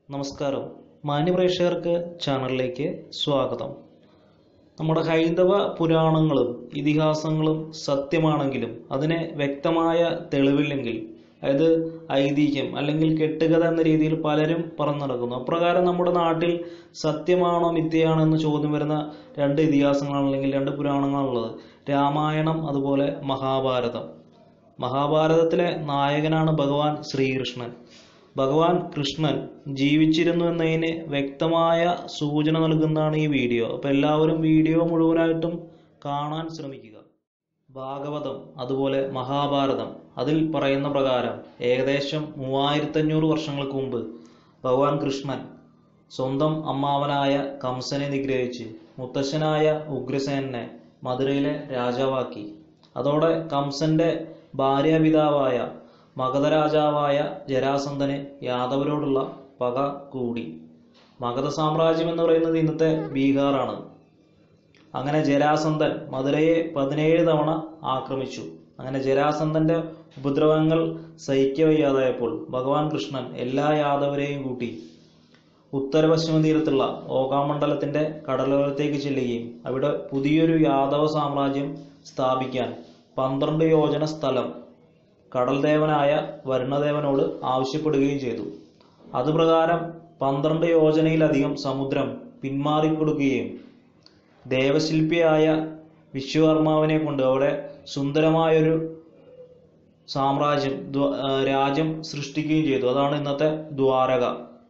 നമസ്കാരം മാന്യപ്രേക്ഷകർക്ക് ചാനലിലേക്ക് സ്വാഗതം നമ്മുടെ ഹൈന്ദവ പുരാണങ്ങളും ഇതിഹാസങ്ങളും സത്യമാണെങ്കിലും അതിന് വ്യക്തമായ തെളിവില്ലെങ്കിൽ അതായത് ഐതിഹ്യം അല്ലെങ്കിൽ കെട്ടുകഥ എന്ന രീതിയിൽ പലരും പറഞ്ഞു നടക്കുന്നു അപ്രകാരം നമ്മുടെ നാട്ടിൽ സത്യമാണോ മിഥ്യയാണോ എന്ന് ചോദ്യം വരുന്ന രണ്ട് ഇതിഹാസങ്ങളാണ് അല്ലെങ്കിൽ രണ്ട് പുരാണങ്ങളാണുള്ളത് രാമായണം അതുപോലെ മഹാഭാരതം മഹാഭാരതത്തിലെ നായകനാണ് ഭഗവാൻ ശ്രീകൃഷ്ണൻ ഭഗവാൻ കൃഷ്ണൻ ജീവിച്ചിരുന്നു എന്നതിന് വ്യക്തമായ സൂചന നൽകുന്നതാണ് ഈ വീഡിയോ അപ്പോൾ എല്ലാവരും വീഡിയോ മുഴുവനായിട്ടും കാണാൻ ശ്രമിക്കുക ഭാഗവതം അതുപോലെ മഹാഭാരതം അതിൽ പറയുന്ന പ്രകാരം ഏകദേശം മൂവായിരത്തഞ്ഞൂറ് വർഷങ്ങൾക്ക് മുമ്പ് ഭഗവാൻ കൃഷ്ണൻ സ്വന്തം അമ്മാവനായ കംസനെ നിഗ്രഹിച്ച് മുത്തശ്ശനായ ഉഗ്രസേനെ മധുരയിലെ രാജാവാക്കി അതോടെ കംസന്റെ ഭാര്യാപിതാവായ മഗധ രാജാവായ ജരാസന്ധന് യാദവരോടുള്ള പക കൂടി മഗധ സാമ്രാജ്യം എന്ന് പറയുന്നത് ഇന്നത്തെ ബീഹാറാണ് അങ്ങനെ ജരാസന്ധൻ മധുരയെ പതിനേഴ് തവണ ആക്രമിച്ചു അങ്ങനെ ജരാസന്ധന്റെ ഉപദ്രവങ്ങൾ സഹിക്കവയ്യാതായപ്പോൾ ഭഗവാൻ കൃഷ്ണൻ എല്ലാ യാദവരെയും കൂട്ടി ഉത്തര പശ്ചിമ തീരത്തുള്ള ഓകാമണ്ഡലത്തിന്റെ കടലോരത്തേക്ക് ചെല്ലുകയും അവിടെ പുതിയൊരു യാദവ സാമ്രാജ്യം സ്ഥാപിക്കാൻ പന്ത്രണ്ട് യോജന സ്ഥലം കടൽദേവനായ വരുണദേവനോട് ആവശ്യപ്പെടുകയും ചെയ്തു അതുപ്രകാരം പന്ത്രണ്ട് യോജനയിലധികം സമുദ്രം പിന്മാറിക്കൊടുക്കുകയും ദേവശില്പിയായ വിശ്വകർമാവിനെ കൊണ്ട് അവിടെ സുന്ദരമായൊരു സാമ്രാജ്യം ദ്വ- ആ, രാജ്യം സൃഷ്ടിക്കുകയും ചെയ്തു അതാണ് ഇന്നത്തെ ദ്വാരക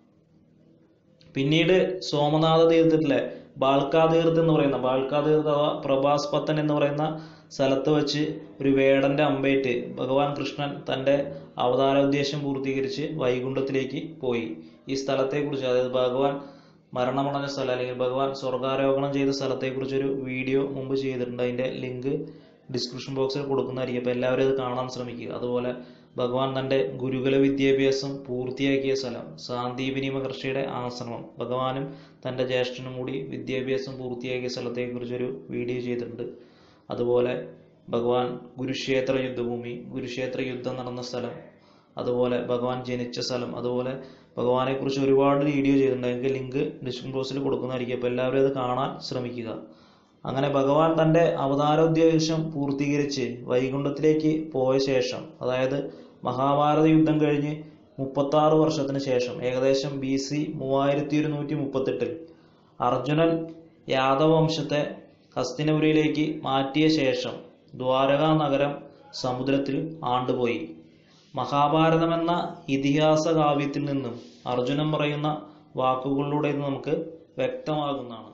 പിന്നീട് സോമനാഥ തീർത്ഥത്തിലെ ബാൽക്കാ തീർത്ഥം എന്ന് പറയുന്ന ബാൽക്കാ തീർത്ഥ അഥവാ പ്രഭാസ് പത്തൻ എന്ന് പറയുന്ന സ്ഥലത്ത് വെച്ച് ഒരു വേടന്റെ അമ്പേറ്റ് ഭഗവാൻ കൃഷ്ണൻ തന്റെ അവതാരോദ്ദേശം പൂർത്തീകരിച്ച് വൈകുണ്ഠത്തിലേക്ക് പോയി ഈ സ്ഥലത്തെക്കുറിച്ച് അതായത് ഭഗവാൻ മരണമടഞ്ഞ സ്ഥലം അല്ലെങ്കിൽ ഭഗവാൻ സ്വർഗാരോഹണം ചെയ്ത സ്ഥലത്തെക്കുറിച്ച് ഒരു വീഡിയോ മുമ്പ് ചെയ്തിട്ടുണ്ട് അതിന്റെ ലിങ്ക് ഡിസ്ക്രിപ്ഷൻ ബോക്സിൽ കൊടുക്കുന്നതായിരിക്കും അപ്പോൾ എല്ലാവരും അത് കാണാൻ ശ്രമിക്കുക അതുപോലെ ഭഗവാൻ തന്റെ ഗുരുകുല വിദ്യാഭ്യാസം പൂർത്തിയാക്കിയ സ്ഥലം സാന്ദീപിനി മഹർഷിയുടെ ആശ്രമം ഭഗവാനും തന്റെ ജ്യേഷ്ഠനും കൂടി വിദ്യാഭ്യാസം പൂർത്തിയാക്കിയ സ്ഥലത്തെക്കുറിച്ചൊരു വീഡിയോ ചെയ്തിട്ടുണ്ട് അതുപോലെ ഭഗവാൻ കുരുക്ഷേത്ര യുദ്ധഭൂമി കുരുക്ഷേത്ര യുദ്ധം നടന്ന സ്ഥലം അതുപോലെ ഭഗവാൻ ജനിച്ച സ്ഥലം അതുപോലെ ഭഗവാനെ കുറിച്ച് ഒരുപാട് വീഡിയോ ചെയ്തിട്ടുണ്ട് എനിക്ക് ലിങ്ക് ഡിസ്ക്രിപ്ഷൻ ബോക്സിൽ കൊടുക്കുന്നതായിരിക്കും അപ്പോൾ എല്ലാവരും അത് കാണാൻ ശ്രമിക്കുക അങ്ങനെ ഭഗവാൻ തന്റെ അവതാരോദ്ദേശം പൂർത്തീകരിച്ച് വൈകുണ്ഠത്തിലേക്ക് പോയ ശേഷം അതായത് മഹാഭാരത യുദ്ധം കഴിഞ്ഞ് മുപ്പത്തി ആറ് വർഷത്തിന് ശേഷം ഏകദേശം ബി സി മൂവായിരത്തി ഒരുന്നൂറ്റി മുപ്പത്തെട്ടിൽ അർജുനൻ യാദവ വംശത്തെ ഹസ്തിനപുരിയിലേക്ക് മാറ്റിയ ശേഷം ദ്വാരകാ നഗരം സമുദ്രത്തിൽ ആണ്ടുപോയി മഹാഭാരതം എന്ന ഇതിഹാസ കാവ്യത്തിൽ നിന്നും അർജുനൻ പറയുന്ന വാക്കുകളിലൂടെ ഇത് നമുക്ക് വ്യക്തമാകുന്നതാണ്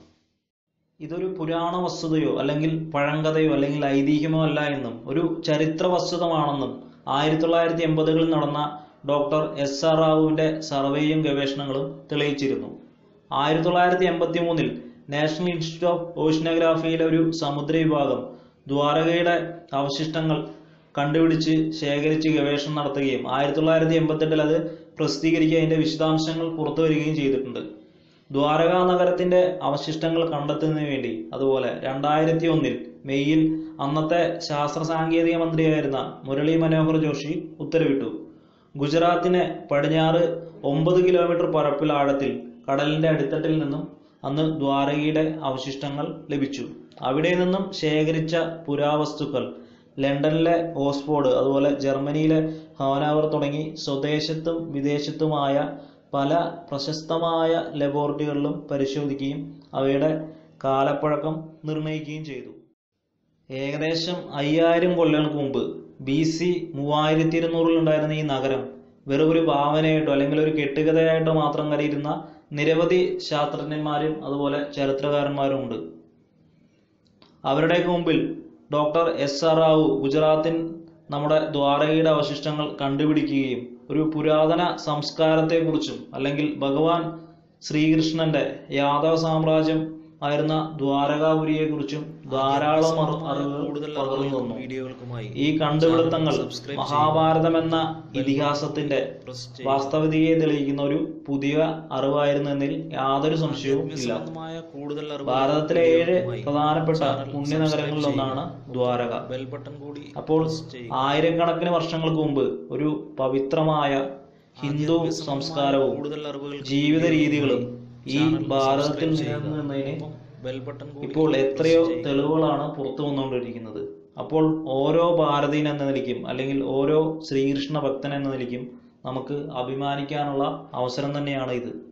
ഇതൊരു പുരാണ വസ്തുതയോ അല്ലെങ്കിൽ പഴങ്കഥയോ അല്ലെങ്കിൽ ഐതിഹ്യമോ അല്ല എന്നും ഒരു ചരിത്ര വസ്തുതമാണെന്നും ആയിരത്തി തൊള്ളായിരത്തി എൺപതുകളിൽ നടന്ന ഡോക്ടർ എസ് ആർ റാവുവിന്റെ സർവേയും ഗവേഷണങ്ങളും തെളിയിച്ചിരുന്നു ആയിരത്തി തൊള്ളായിരത്തി എൺപത്തി മൂന്നിൽ നാഷണൽ ഇൻസ്റ്റിറ്റ്യൂട്ട് ഓഫ് ഓഷ്യനോഗ്രാഫിയിലെ ഒരു സമുദ്ര വിഭാഗം ദ്വാരകയുടെ അവശിഷ്ടങ്ങൾ കണ്ടുപിടിച്ച് ശേഖരിച്ച് ഗവേഷണം നടത്തുകയും ആയിരത്തി തൊള്ളായിരത്തി എൺപത്തെട്ടിൽ അത് പ്രസിദ്ധീകരിക്കുക അതിന്റെ വിശദാംശങ്ങൾ പുറത്തു വരികയും ചെയ്തിട്ടുണ്ട് ദ്വാരകാ നഗരത്തിന്റെ അവശിഷ്ടങ്ങൾ കണ്ടെത്തുന്നതിന് വേണ്ടി അതുപോലെ രണ്ടായിരത്തി ഒന്നിൽ മെയ്യിൽ അന്നത്തെ ശാസ്ത്ര സാങ്കേതിക മന്ത്രിയായിരുന്ന മുരളി മനോഹർ ജോഷി ഉത്തരവിട്ടു ഗുജറാത്തിന് പടിഞ്ഞാറ് ഒമ്പത് കിലോമീറ്റർ പരപ്പിൽ ആഴത്തിൽ കടലിന്റെ അടിത്തട്ടിൽ നിന്നും അന്ന് ദ്വാരകയുടെ അവശിഷ്ടങ്ങൾ ലഭിച്ചു അവിടെ നിന്നും ശേഖരിച്ച പുരാവസ്തുക്കൾ ലണ്ടനിലെ ഓക്സ്ഫോർഡ് അതുപോലെ ജർമ്മനിയിലെ ഹോനാവർ തുടങ്ങി സ്വദേശത്തും വിദേശത്തുമായ പല പ്രശസ്തമായ ലബോറട്ടറികളിലും പരിശോധിക്കുകയും അവയുടെ കാലപ്പഴക്കം നിർണയിക്കുകയും ചെയ്തു ഏകദേശം അയ്യായിരം കൊല്ലങ്ങൾക്ക് മുമ്പ് ബി സി മൂവായിരത്തി ഇരുന്നൂറിൽ ഉണ്ടായിരുന്ന ഈ നഗരം വെറും ഒരു ഭാവനയായിട്ടോ അല്ലെങ്കിൽ ഒരു കെട്ടുകഥയായിട്ടോ മാത്രം കരുതുന്ന നിരവധി ശാസ്ത്രജ്ഞന്മാരും അതുപോലെ ചരിത്രകാരന്മാരും ഉണ്ട് അവരുടെയൊക്കെ മുമ്പിൽ ഡോക്ടർ എസ് ആർ റാവു ഗുജറാത്തിൻ നമ്മുടെ ദ്വാരകയുടെ അവശിഷ്ടങ്ങൾ കണ്ടുപിടിക്കുകയും ഒരു പുരാതന സംസ്കാരത്തെക്കുറിച്ചും അല്ലെങ്കിൽ ഭഗവാൻ ശ്രീകൃഷ്ണന്റെ യാദവ സാമ്രാജ്യം ആയിരുന്ന ദ്വാരകാപുരിയെ കുറിച്ചും ധാരാളം അറി- അറിവുകൾ പകർന്നു തന്നു വീഡിയോകൾക്കുമായി ഈ കണ്ടുപിടുത്തങ്ങൾ സബ്സ്ക്രൈബ് മഹാഭാരതം എന്ന ഇതിഹാസത്തിന്റെ പ്രസ് വാസ്തവികതയെ തെളിയിക്കുന്ന ഒരു പുതിയ അറിവായിരുന്നു എന്നതിൽ യാതൊരു സംശയവും ഇല്ല സംബന്ധമായ കൂടുതൽ അറിവുകൾ ഭാരതത്തിലെ ഏഴ് വീഡിയോകൾക്കുമായി പ്രധാനപ്പെട്ട ചാനൽ പുണ്യനഗരങ്ങളിൽ ഒന്നാണ് ദ്വാരക ബെൽ ബട്ടൺ കൂടി അപ്പോൾ പ്രസ് ചെയ്യുക. ആയിരക്കണക്കിന് വർഷങ്ങൾക്ക് മുമ്പ് ഒരു പവിത്രമായ ഹിന്ദു സംസ്കാരവും കൂടുതൽ അറിവുകൾ ജീവിത രീതികളും ഈ ഭാരതത്തിൽ നിലനിന്നതിന് ബെൽ ബട്ടൺ കൂടി ഇപ്പോൾ എത്രയോ തെളിവുകളാണ് പുറത്തു വന്നുകൊണ്ടിരിക്കുന്നത് അപ്പോൾ ഓരോ ഭാരതീയൻ എന്ന നിലയ്ക്കും അല്ലെങ്കിൽ ഓരോ ശ്രീകൃഷ്ണ ഭക്തൻ എന്ന നിലയ്ക്കും നമുക്ക് അഭിമാനിക്കാനുള്ള അവസരം തന്നെയാണ് ഇത്